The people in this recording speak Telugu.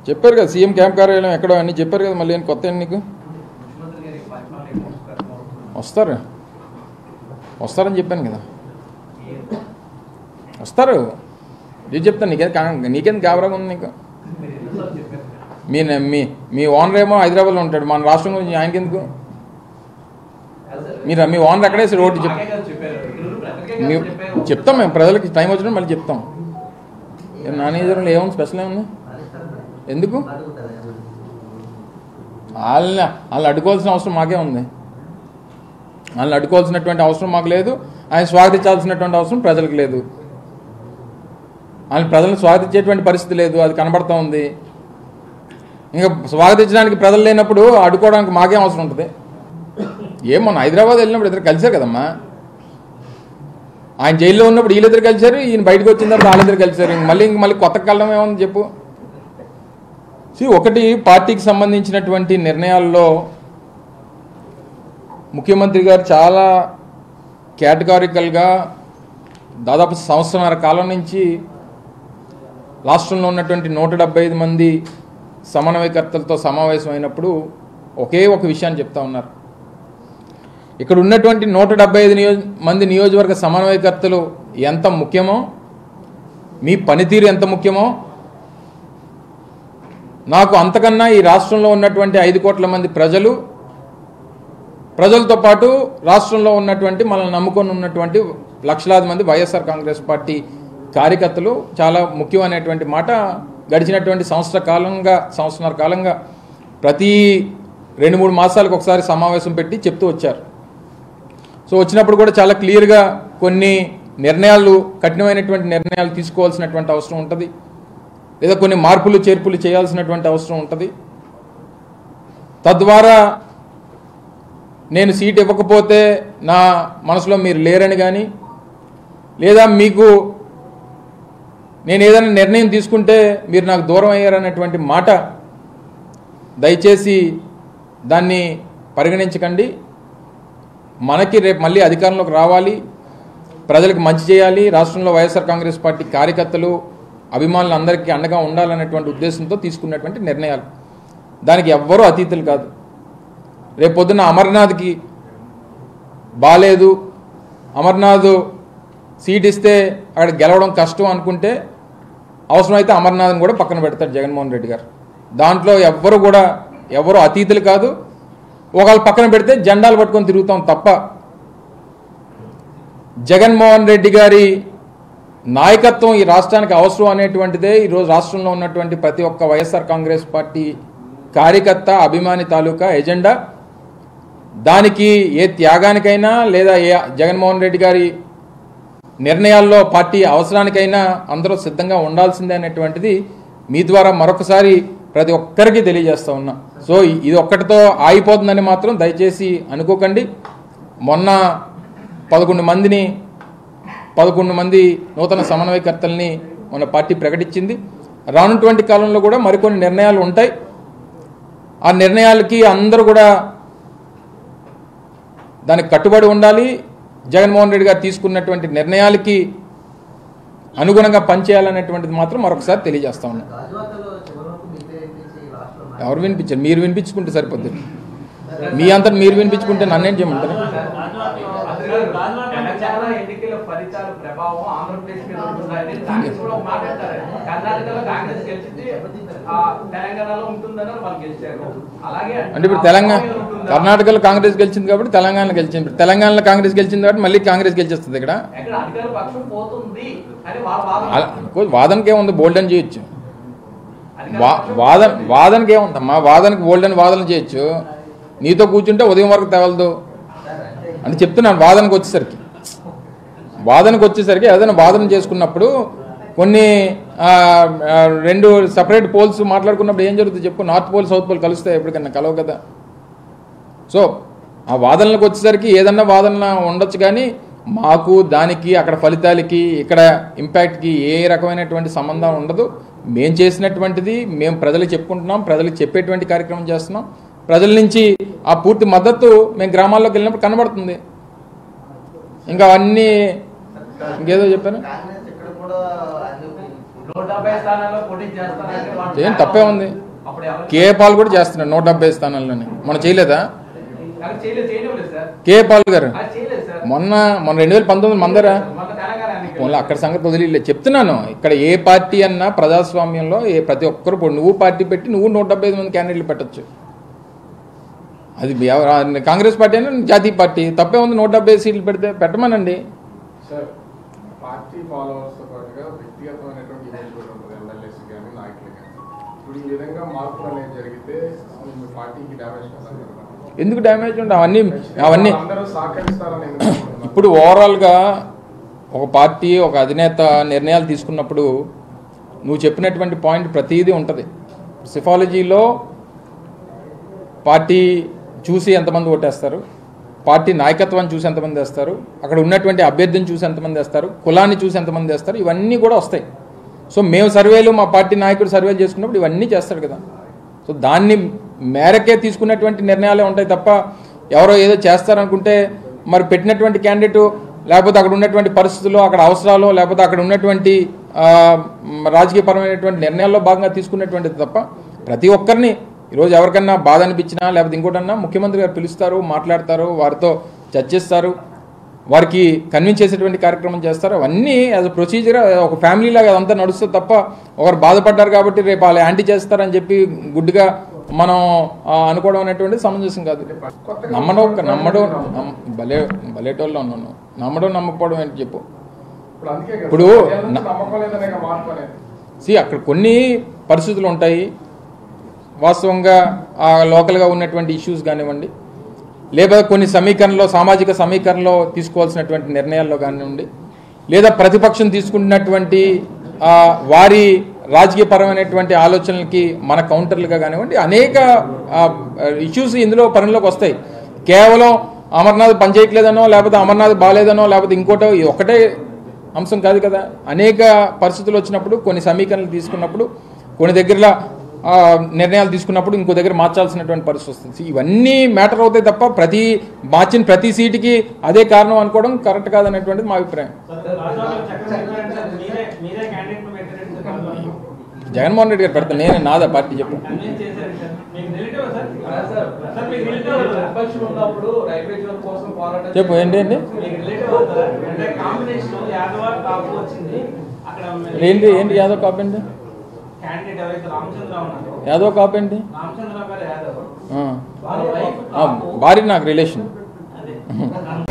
చెప్పారు కదా సీఎం క్యాంప్ కార్యాలయం ఎక్కడో అన్ని చెప్పారు కదా మళ్ళీ ఏం కొత్త ఏంటి నీకు ముఖ్యమంత్రి గారి పరిపాలన ఏమో వస్తారు. వస్తారు వస్తారని చెప్పాను కదా వస్తారు నేను చెప్తాను నీకేం కా- నీకేం గాబరాగా ఉంది నీకు మీరు ఎన్నిసార్లు చెప్పారు మీ మీ మీ ఓనర్ ఏమో హైదరాబాద్లో ఉంటాడు మన రాష్ట్రం గురించి ఆయనకి ఎందుకు మీరు మీ ఓనర్ అక్కడే రోడ్డు చెప్ మాకే కదా చెప్పారు. ఈరోజు ప్రజలకే కదా మీ చెప్పారు. చెప్తాం మేము ప్రజలకి టైం వచ్చినప్పుడు మళ్ళీ చెప్తాం ఏ నా నియోజకవర్గంలో ఏముంది స్పెషల్ ఏముంది ఎందుకు వాళ్ళని వాళ్ళని అడ్డుకోవాల్సిన అవసరం మాకే ఉంది వాళ్ళని అడ్డుకోవాల్సినటువంటి అవసరం మాకు లేదు ఆయన స్వాగతించాల్సినటువంటి అవసరం ప్రజలకు లేదు ఆయన ప్రజలను స్వాగతించేటువంటి పరిస్థితి లేదు అది కనబడతా ఉంది ఇంకా స్వాగతించడానికి ప్రజలు లేనప్పుడు అడ్డుకోవడానికి మాకేం అవసరం ఉంటుంది ఏం మొన్న హైదరాబాద్ వెళ్ళినప్పుడు ఇద్దరు కలిసారు కదమ్మా ఆయన జైల్లో ఉన్నప్పుడు వీళ్ళిద్దరు కలిశారు ఈయన బయటకు వచ్చిన తర్వాత వాళ్ళిద్దరు కలిశారు ఇంక మళ్ళీ ఇంక మళ్ళీ కొత్త కళ్ళం ఏముంది చెప్పు See, ఒకటి పార్టీకి సంబంధించినటువంటి నిర్ణయాల్లో ముఖ్యమంత్రి గారు చాలా కేటగారికల్గా దాదాపు సంవత్సరన్నర కాలం నుంచి రాష్ట్రంలో ఉన్నటువంటి నూట డెబ్బై ఐదు మంది సమన్వయకర్తలతో సమావేశం అయినప్పుడు ఒకే ఒక విషయాన్ని చెప్తా ఉన్నారు ఇక్కడ ఉన్నటువంటి నూట డెబ్బై ఐదు నియోజ మంది నియోజకవర్గ సమన్వయకర్తలు ఎంత ముఖ్యమో మీ పనితీరు ఎంత ముఖ్యమో నాకు అంతకన్నా ఈ రాష్ట్రంలో ఉన్నటువంటి ఐదు కోట్ల మంది ప్రజలు ప్రజలతో పాటు రాష్ట్రంలో ఉన్నటువంటి మనల్ని నమ్ముకొని ఉన్నటువంటి లక్షలాది మంది వైఎస్ఆర్ కాంగ్రెస్ పార్టీ కార్యకర్తలు చాలా ముఖ్యమైనటువంటి మాట గడిచినటువంటి సంవత్సర కాలంగా సంవత్సరాల కాలంగా ప్రతి రెండు మూడు మాసాలకు ఒకసారి సమావేశం పెట్టి చెప్తూ వచ్చారు సో వచ్చినప్పుడు కూడా చాలా క్లియర్గా కొన్ని నిర్ణయాలు కఠినమైనటువంటి నిర్ణయాలు తీసుకోవాల్సినటువంటి అవసరం ఉంటుంది లేదా కొన్ని మార్పులు చేర్పులు చేయాల్సినటువంటి అవసరం ఉంటుంది తద్వారా నేను సీట్ ఇవ్వకపోతే నా మనసులో మీరు లేరని కానీ లేదా మీకు నేను ఏదైనా నిర్ణయం తీసుకుంటే మీరు నాకు దూరం అయ్యారనేటువంటి మాట దయచేసి దాన్ని పరిగణించకండి మనకి రేపు మళ్ళీ అధికారంలోకి రావాలి ప్రజలకు మంచి చేయాలి రాష్ట్రంలో వైఎస్ఆర్ కాంగ్రెస్ పార్టీ కార్యకర్తలు అభిమానులు అందరికీ అండగా ఉండాలనేటువంటి ఉద్దేశంతో తీసుకున్నటువంటి నిర్ణయాలు దానికి ఎవ్వరూ అతీతులు కాదు రేపు పొద్దున్న అమర్నాథ్కి బాలేదు అమర్నాథ్ సీట్ ఇస్తే అక్కడ గెలవడం కష్టం అనుకుంటే అవసరమైతే అమర్నాథ్ని కూడా పక్కన పెడతారు జగన్మోహన్ రెడ్డి గారు దాంట్లో ఎవ్వరు కూడా ఎవరు అతీతులు కాదు ఒకళ్ళు పక్కన పెడితే జెండాలు పట్టుకొని తిరుగుతాం తప్ప జగన్మోహన్ రెడ్డి గారి నాయకత్వం ఈ రాష్ట్రానికి అవసరం అనేటువంటిదే ఈరోజు రాష్ట్రంలో ఉన్నటువంటి ప్రతి ఒక్క వైఎస్ఆర్ కాంగ్రెస్ పార్టీ కార్యకర్త అభిమాని తాలూకా ఎజెండా దానికి ఏ త్యాగానికైనా లేదా ఏ జగన్మోహన్ రెడ్డి గారి నిర్ణయాల్లో పార్టీ అవసరానికైనా అందరూ సిద్ధంగా ఉండాల్సిందే అనేటువంటిది మీ ద్వారా మరొకసారి ప్రతి ఒక్కరికి తెలియజేస్తా ఉన్నా సో ఇది ఒక్కటితో ఆగిపోతుందని మాత్రం దయచేసి అనుకోకండి మొన్న పదకొండు మందిని పదకొండు మంది నూతన సమన్వయకర్తల్ని మన పార్టీ ప్రకటించింది రానున్నటువంటి కాలంలో కూడా మరికొన్ని నిర్ణయాలు ఉంటాయి ఆ నిర్ణయాలకి అందరూ కూడా దానికి కట్టుబడి ఉండాలి జగన్మోహన్ రెడ్డి గారు తీసుకున్నటువంటి నిర్ణయాలకి అనుగుణంగా పనిచేయాలనేటువంటిది మాత్రం మరొకసారి తెలియజేస్తా ఉన్నాం గాజువాకలో చివరి వరకు మీకే వినిపించి ఈ రాష్ట్రంలో ఎవరు వినిపించారు మీరు వినిపించుకుంటే సరిపోద్ది మీ అంతా మీరు వినిపించుకుంటే నన్నేం చేయమంటారు తెలంగాణ ఎన్నికల ఫలితాల ప్రభావం ఆంధ్రప్రదేశ్ మీద ఉంటుందని కాంగ్రెస్ కూడా మాట్లాడతారు కర్ణాటకలో కాంగ్రెస్ గెలిచింది ఆ, తెలంగాణలో ఉంటుందని వాళ్ళు గెలిచారు అలాగే అంటే ఇప్పుడు తెలంగాణ కర్ణాటకలో కాంగ్రెస్ గెలిచింది కాబట్టి తెలంగాణలో గెలిచింది ఇప్పుడు తెలంగాణలో కాంగ్రెస్ గెలిచింది కాబట్టి మళ్ళీ కాంగ్రెస్ గెలిచేస్తుంది ఇక్కడ ఎక్కడ అధికార పక్షం పోతుంది అని వాళ్ళ వాదన అలా అనుకో, వాదనకి ఏముంది బోల్డ్ అని చేయొచ్చు అధికార వా పక్షం వాదన వాదనకి ఏముందమ్మా వాదనకి బోల్డ్ అని వాదన చేయొచ్చు నీతో కూర్చుంటే ఉదయం వరకు తెవలదు అని చెప్తున్నాను వాదనకు వచ్చేసరికి వాదనకు వచ్చేసరికి ఏదైనా వాదన చేసుకున్నప్పుడు కొన్ని ఆ, ఆ, రెండు సపరేట్ పోల్స్ మాట్లాడుకున్నప్పుడు ఏం జరుగుతుంది చెప్పు నార్త్ పోల్ సౌత్ పోల్ కలుస్తాయి ఎప్పటికన్నా కలవు కదా సో ఆ వాదనలకు వచ్చేసరికి ఏదన్నా వాదన ఉండొచ్చు కానీ మాకు దానికి అక్కడ ఫలితాలకి ఇక్కడ ఇంపాక్ట్కి ఏ రకమైనటువంటి సంబంధం ఉండదు మేము చేసినటువంటిది మేము ప్రజలకు చెప్పుకుంటున్నాం ప్రజలకు చెప్పేటువంటి కార్యక్రమం చేస్తున్నాం ప్రజల నుంచి ఆ పూర్తి మద్దతు మేము గ్రామాల్లోకి వెళ్ళినప్పుడు కనబడుతుంది ఇంకా అవన్నీ ఇంకేదో చెప్పాను కాంగ్రెస్ ఇక్కడ కూడా అన్ని నూట డెబ్బై స్థానాల్లో పోటీ చేస్తారంటే వాళ్ళు ఏం తప్పే ఉంది అప్పుడు ఎవరు కేఏ పాల్ కూడా చేస్తున్నాడు నూట డెబ్బై స్థానాల్లోనే మనం చేయలేదా అది చేయలేదు చేయలేదు సార్ కేఏ పాల్ గారు అది చేయలేదు సార్ మొన్న మొన్న రెండు వేల పంతొమ్మిది మందరా మొన్న తెలంగాణ ఎన్నికలు. పోన్లే అక్కడ సంగతి వదిలేదు చెప్తున్నాను ఇక్కడ ఏ పార్టీ అన్నా ప్రజాస్వామ్యంలో ఏ ప్రతి ఒక్కరు ఇప్పుడు నువ్వు పార్టీ పెట్టి నువ్వు నూట డెబ్బై ఐదు మంది క్యాండిడేట్లు పెట్టచ్చు అది ఎవ- కాంగ్రెస్ పార్టీ అయినా జాతీయ పార్టీ తప్పే ఉంది నూట డెబ్బై ఐదు సీట్లు పెడితే పెట్టమనండి సార్ పార్టీ ఫాలోవర్స్ తో పాటుగా వ్యక్తిగతమైనటువంటి ఇమేజ్ కూడా ఉంటుంది ఎమ్మెల్యేస్ కానీ నాయకులు కానీ ఇప్పుడు ఈ విధంగా మార్పులు అనేవి జరిగితే అసలు మీ పార్టీకి డ్యామేజ్ కదా ఎందుకు డ్యామేజ్ ఉండే అవన్నీ అవన్నీ అందరూ సహకరిస్తారని ఎందుకు అనుకుంటున్నారు? ఇప్పుడు ఓవరాల్గా ఒక పార్టీ ఒక అధినేత నిర్ణయాలు తీసుకున్నప్పుడు నువ్వు చెప్పినటువంటి పాయింట్ ప్రతిదీ ఉంటుంది సిఫాలజీలో పార్టీ చూసి ఎంతమంది ఓటేస్తారు పార్టీ నాయకత్వాన్ని చూసి ఎంతమంది వేస్తారు అక్కడ ఉన్నటువంటి అభ్యర్థిని చూసి ఎంతమంది వేస్తారు కులాన్ని చూసి ఎంతమంది వేస్తారు ఇవన్నీ కూడా వస్తాయి సో మేము సర్వేలు మా పార్టీ నాయకుడు సర్వేలు చేసుకున్నప్పుడు ఇవన్నీ చేస్తాడు కదా సో దాన్ని మేరకే తీసుకున్నటువంటి నిర్ణయాలే ఉంటాయి తప్ప ఎవరో ఏదో చేస్తారనుకుంటే మరి పెట్టినటువంటి క్యాండిడేట్ లేకపోతే అక్కడ ఉన్నటువంటి పరిస్థితులు అక్కడ అవసరాలు లేకపోతే అక్కడ ఉన్నటువంటి ఆ, మ్, రాజకీయపరమైనటువంటి నిర్ణయాల్లో భాగంగా తీసుకున్నటువంటిది తప్ప ప్రతి ఒక్కరిని ఈరోజు ఎవరికన్నా బాధ అనిపించినా లేకపోతే ఇంకోటన్నా ముఖ్యమంత్రి గారు పిలుస్తారు మాట్లాడతారు వారితో చర్చిస్తారు వారికి కన్విన్స్ చేసేటువంటి కార్యక్రమం చేస్తారు అవన్నీ యాజ్ అ ప్రొసీజర్ ఒక ఫ్యామిలీ లాగా అదంతా నడుస్తుంది తప్ప ఒకరు బాధపడ్డారు కాబట్టి రేపు వాళ్ళు యాంటీ చేస్తారని చెప్పి గుడ్డిగా మనం ఆ, అనుకోవడం అనేటువంటిది సమంజసం కాదు కొత్తగా నమ్మడం ఒక నమ్మడం నమ్మ- భలే భలేటోళ్ళలో ఉన్నాను నమ్మడం నమ్మకపోవడం ఏంటి చెప్పు ఇప్పుడు అందుకే కదా ఇప్పుడు ప్రజల నుంచి నా- నమ్మకం లేదనే కదా మార్పు అనేది సి అక్కడ కొన్ని పరిస్థితులు ఉంటాయి వాస్తవంగా ఆ లోకల్గా ఉన్నటువంటి ఇష్యూస్ కానివ్వండి లేదా కొన్ని సమీకరణలో సామాజిక సమీకరణలో తీసుకోవాల్సినటువంటి నిర్ణయాల్లో కానివ్వండి లేదా ప్రతిపక్షం తీసుకుంటున్నటువంటి ఆ, వారి రాజకీయపరమైనటువంటి ఆలోచనలకి మన కౌంటర్లుగా కానివ్వండి అనేక ఇష్యూస్ ఇందులో పరిణలోకి వస్తాయి కేవలం అమర్నాథ్ పనిచేయట్లేదనో లేకపోతే అమర్నాథ్ బాగాలేదనో లేకపోతే ఇంకోటో ఇది ఒకటే అంశం కాదు కదా అనేక పరిస్థితులు వచ్చినప్పుడు కొన్ని సమీకరణలు తీసుకున్నప్పుడు కొన్ని దగ్గరలో ఆ, నిర్ణయాలు తీసుకున్నప్పుడు ఇంకో దగ్గర మార్చాల్సినటువంటి పరిస్థితి వస్తుంది ఇవన్నీ మ్యాటర్ అవుతాయి తప్ప ప్రతి మార్చిన ప్రతి సీటుకి అదే కారణం అనుకోవడం కరెక్ట్ కాదనేటువంటిది మా అభిప్రాయం మీరే మీరే క్యాండిడేట్ పెట్టారంటే సార్ జగన్మోహన్ రెడ్డి గారు పెడతాను నేను నాదా పార్టీ చెప్పు కన్విన్స్ చేశారు సార్ మీకు రిలేటివ్ సార్ అదే సార్ సార్ మీకు మీరు రిలేటివ్ ప్రతిపక్షం ఉన్నప్పుడు రైల్వే జోన్ కోసం పోరాటం చెప్పు, ఏంటి, ఏంటి? మీకు రిలేటివ్ అవుతారా అంటే కాంబినేషన్ యాదవ కాపు వచ్చింది అక్కడ ఏంటి ఏంటి యాదవ్ కాపు ఏంటి క్యాండిడేట్ ఎవరైతే రామచంద్ర ఉన్నారో యాదవ్ కాపు ఏంటి రామచంద్ర గారు యాదవ్ ఆ. వాళ్ళ వైఫ్ ఆ, భార్య నాకు రిలేషన్ అదే